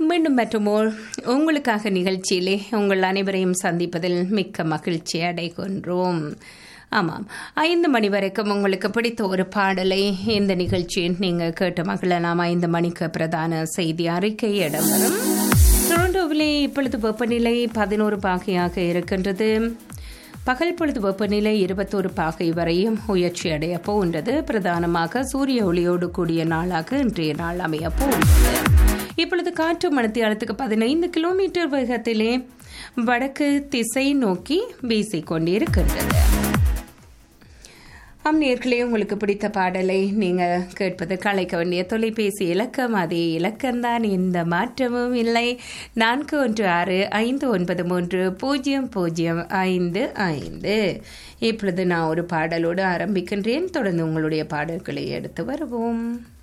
மீண்டும் மற்றுமோர் உங்களுக்காக நிகழ்ச்சியிலே உங்கள் அனைவரையும் சந்திப்பதில் மிக்க மகிழ்ச்சி அடைகின்றோம் ஆமாம் ஐந்து மணி வரைக்கும் உங்களுக்கு பிடித்த ஒரு பாடலை இந்த நிகழ்ச்சியில் நீங்கள் கேட்டு மகிழலாம் ஐந்து மணிக்கு பிரதான செய்தி அறிக்கை இடம்பெறும் டொரண்டோவிலே இப்பொழுது வெப்பநிலை பதினோரு பாகையாக இருக்கின்றது பகல் பொழுது வெப்பநிலை இருபத்தோரு பாகை வரையும் உயர்ச்சி அடைய போகின்றது பிரதானமாக சூரிய ஒளியோடு கூடிய நாளாக இன்றைய நாள் அமைய போகின்றது இப்பொழுது காற்று மணத்தியாலத்துக்கு பதினைந்து கிலோமீட்டர் வேகத்திலே வடக்கு திசை நோக்கி வீசிக்கொண்டிருக்கின்றது ஆம் நேர்களே உங்களுக்கு பிடித்த பாடலை நீங்கள் கேட்பது கலைக்க வேண்டிய தொலைபேசி இலக்கம் அதே இலக்கம்தான் எந்த மாற்றமும் இல்லை நான்கு ஒன்று ஆறு ஐந்து ஒன்பது மூன்று பூஜ்ஜியம் பூஜ்ஜியம் ஐந்து ஐந்து இப்பொழுது நான் ஒரு பாடலோடு ஆரம்பிக்கின்றேன் தொடர்ந்து உங்களுடைய பாடல்களை எடுத்து வருவோம்